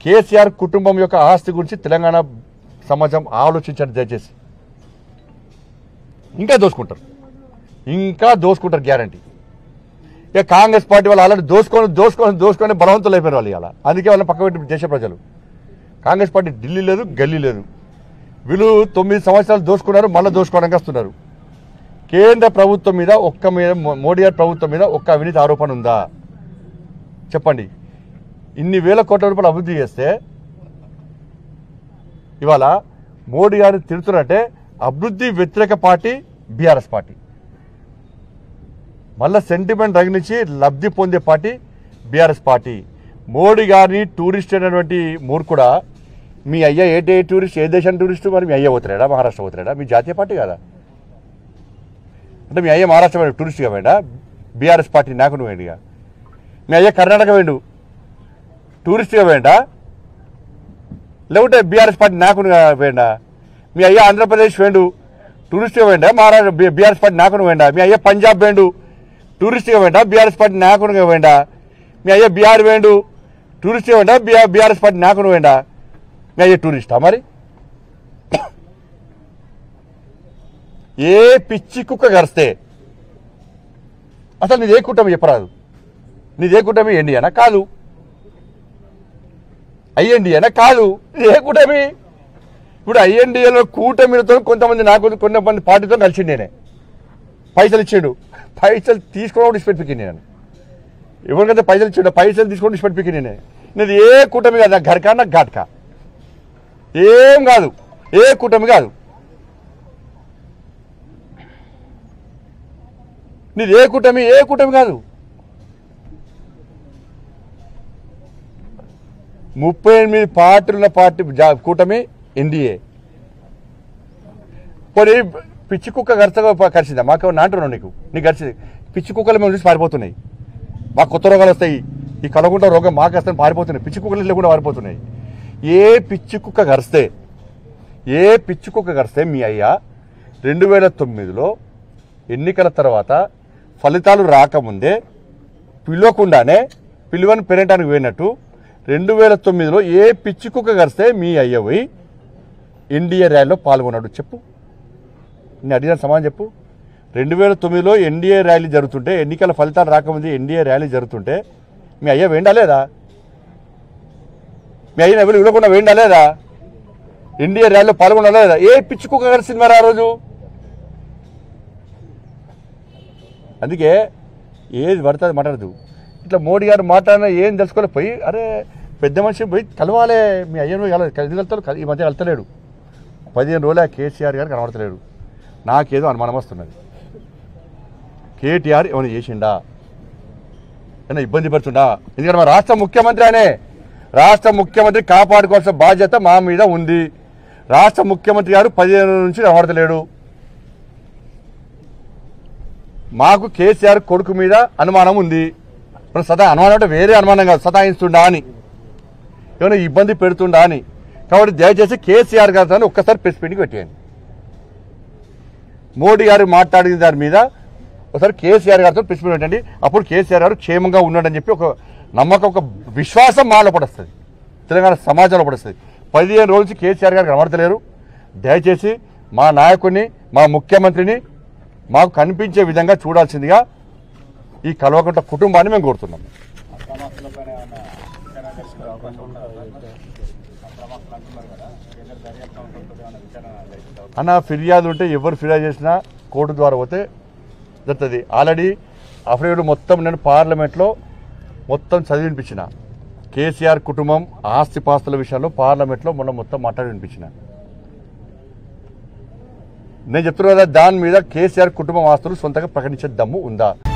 కేసీఆర్ కుటుంబం యొక్క ఆస్తి గురించి తెలంగాణ సమాజం ఆలోచించండి దయచేసి ఇంకా దోసుకుంటారు ఇంకా దోసుకుంటారు గ్యారంటీ ఇక కాంగ్రెస్ పార్టీ వాళ్ళు ఆల్రెడీ దోసుకొని దోసుకొని దోసుకొని బలవంతులు అయిపోయారు వాళ్ళు ఇలా అందుకే వాళ్ళని పక్క పెట్టి దేశ ప్రజలు కాంగ్రెస్ పార్టీ ఢిల్లీ లేదు గల్లీ లేదు వీళ్ళు తొమ్మిది సంవత్సరాలు దోసుకున్నారు మళ్ళీ దోసుకోవడానికి వస్తున్నారు కేంద్ర ప్రభుత్వం మీద ఒక్క మీద మో- మోడీ గారి ప్రభుత్వం మీద ఒక్క అవినీతి ఆరోపణ ఉందా చెప్పండి ఇన్ని వేల కోట్ల రూపాయలు అభివృద్ధి చేస్తే ఇవాళ మోడీ గారిని తిడుతున్నట్టే అభివృద్ధి వ్యతిరేక పార్టీ బీఆర్ఎస్ పార్టీ మళ్ళా సెంటిమెంట్ రగిలించి లబ్ధి పొందే పార్టీ బీఆర్ఎస్ పార్టీ మోడీ గారిని టూరిస్ట్ అయినటువంటి మూర్ఖుడా మీ అయ్య ఏ డే టూరిస్ట్ ఏ దేశం టూరిస్ట్ మరి మీ అయ్య పోతున్నాడా మహారాష్ట్ర పోతున్నాడా మీ జాతీయ పార్టీ కదా అంటే మీ అయ్య మహారాష్ట్ర పోయిన టూరిస్ట్గా వేడా బీఆర్ఎస్ పార్టీ నాకు నువ్వు వేడిగా మీ అయ్య కర్ణాటక వేండు టూరిస్ట్గా వేయండా లేకుంటే బీఆర్ఎస్ పార్టీ నాకు వేయండా మీ అయ్య ఆంధ్రప్రదేశ్ వేండు టూరిస్ట్గా వేయండా మహారాష్ట్ర బీఆర్ఎస్ పార్టీ నాకు వేయండా మీ అయ్య పంజాబ్ వేండు టూరిస్ట్గా వేయండా బీఆర్ఎస్ పార్టీ నాకు వేయండా మీ అయ్య బీహార్ వేండు టూరిస్ట్గా వేయండా బీఆర్ బీఆర్ఎస్ పార్టీ నాకు వేయండా మీ అయ్య టూరిస్టా మరి ఏ పిచ్చి కుక్క గరిస్తే అసలు నీదే కూటమి చెప్పరాదు నీదే కూటమి ఇండియానా కాదు ఐఎన్డిఏనా కాదు ఇది ఏ కూటమి ఇప్పుడు ఐఎన్డిఏలో కూటమిలతో కొంతమంది నాకు కొంతమంది పార్టీతో కలిసిండు నేనే పైసలు ఇచ్చిండు పైసలు తీసుకోవడం డిస్పెట్టికి నేను ఎవరికైతే పైసలు ఇచ్చిండు పైసలు తీసుకోవడం డిస్పెట్టికి నేనే నేను ఏ కూటమి కాదు నాకు ఘర్కా నాకు ఘాట్కా ఏం కాదు ఏ కూటమి కాదు నీది ఏ కూటమి ఏ కూటమి కాదు ముప్పై ఎనిమిది పార్టీలున్న పార్టీ జా- కూటమి ఎన్డీఏ పోనీ పిచ్చి కుక్క గరచగా కరిచిందా మాకు నా అంటున్నావు నీకు నీకు గరిచింది పిచ్చి కుక్కలు మేము చూసి పారిపోతున్నాయి మాకు కొత్త రోగాలు వస్తాయి ఈ కలగుంట రోగం మాకు వస్తాయి పారిపోతున్నాయి పిచ్చి కుక్కలు లేకుండా పారిపోతున్నాయి ఏ పిచ్చి కుక్క గరిస్తే ఏ పిచ్చి కుక్క గరిస్తే మీ అయ్యా రెండు వేల తొమ్మిదిలో ఎన్నికల తర్వాత ఫలితాలు రాకముందే పిలవకుండానే పిలువని పెరగటానికి పోయినట్టు రెండు వేల తొమ్మిదిలో ఏ పిచ్చి కుక్క గరిస్తే మీ అయ్య పోయి ఎన్డీఏ ర్యాలీలో పాల్గొన్నాడు చెప్పు నేను అడిగిన సమాధానం చెప్పు రెండు వేల తొమ్మిదిలో ఎన్డీఏ ర్యాలీ జరుగుతుంటే ఎన్నికల ఫలితాలు రాకముందే ఎన్డీఏ ర్యాలీ జరుగుతుంటే మీ అయ్య వేండా లేదా మీ అయ్యని ఎవరు ఇవ్వకుండా వేండా లేదా ఎన్డీఏ ర్యాలీలో పాల్గొనాలా లేదా ఏ పిచ్చి కుక్క కలిసింది మరి ఆ రోజు అందుకే ఏది పడుతుంది మాట్లాడదు ఇట్లా మోడీ గారు మాట్లాడినా ఏం తెలుసుకోలే పోయి అరే పెద్ద మనిషి పోయి కలవాలే మీ అయ్యను పోయి కలవాలి కలిసి కలుతారు కలి- ఈ మధ్య కలుతలేడు పదిహేను రోజులే ఆ కేసీఆర్ గారు కనబడతలేడు నాకేదో అనుమానం వస్తున్నది కేటీఆర్ ఏమైనా చేసిండా ఏమైనా ఇబ్బంది పడుతుండా ఎందుకంటే మా రాష్ట్ర ముఖ్యమంత్రి అనే రాష్ట్ర ముఖ్యమంత్రి కాపాడుకోవాల్సిన బాధ్యత మా మీద ఉంది రాష్ట్ర ముఖ్యమంత్రి గారు పదిహేను రోజుల నుంచి కనబడతలేడు మాకు కేసీఆర్ కొడుకు మీద అనుమానం ఉంది మరి సదా అనుమానం అంటే వేరే అనుమానం కాదు సతాయిస్తుండా అని ఏమైనా ఇబ్బంది పెడుతుండా అని కాబట్టి దయచేసి కేసీఆర్ గారితో ఒక్కసారి ప్రెస్ మీటింగ్ పెట్టేయండి మోడీ గారు మాట్లాడిన దాని మీద ఒకసారి కేసీఆర్ గారితో ప్రెస్ మీట్ పెట్టండి అప్పుడు కేసీఆర్ గారు క్షేమంగా ఉన్నాడని చెప్పి ఒక నమ్మకం ఒక విశ్వాసం మాలో పడుస్తుంది తెలంగాణ సమాజంలో పడుస్తుంది పదిహేను రోజుల నుంచి కేసీఆర్ గారు కనబడతలేరు దయచేసి మా నాయకుడిని మా ముఖ్యమంత్రిని మాకు కనిపించే విధంగా చూడాల్సిందిగా ఈ కల్వకుంట కుటుంబాన్ని మేము కోరుతున్నాం అక్రమాస్తులపైన ఏమైనా విచారణ జరిపే అవకాశం ఉందా? అక్రమాస్తులు అంటున్నారు కదా కేంద్ర దర్యాప్తు సంస్థలతో ఏమైనా విచారణ జరిపే అవకాశం అన్న ఫిర్యాదు ఉంటే ఎవరు ఫిర్యాదు చేసినా కోర్టు ద్వారా పోతే జరుగుతుంది ఆల్రెడీ అఫిడవిట్ మొత్తం నేను పార్లమెంట్లో మొత్తం చదివి వినిపించిన కేసీఆర్ కుటుంబం ఆస్తిపాస్తుల విషయంలో పార్లమెంట్లో మొన్న మొత్తం మాట్లాడి వినిపించిన నేను చెప్తున్నా కదా దాని మీద కేసీఆర్ కుటుంబం ఆస్తులు సొంతంగా ప్రకటించే దమ్ము ఉందా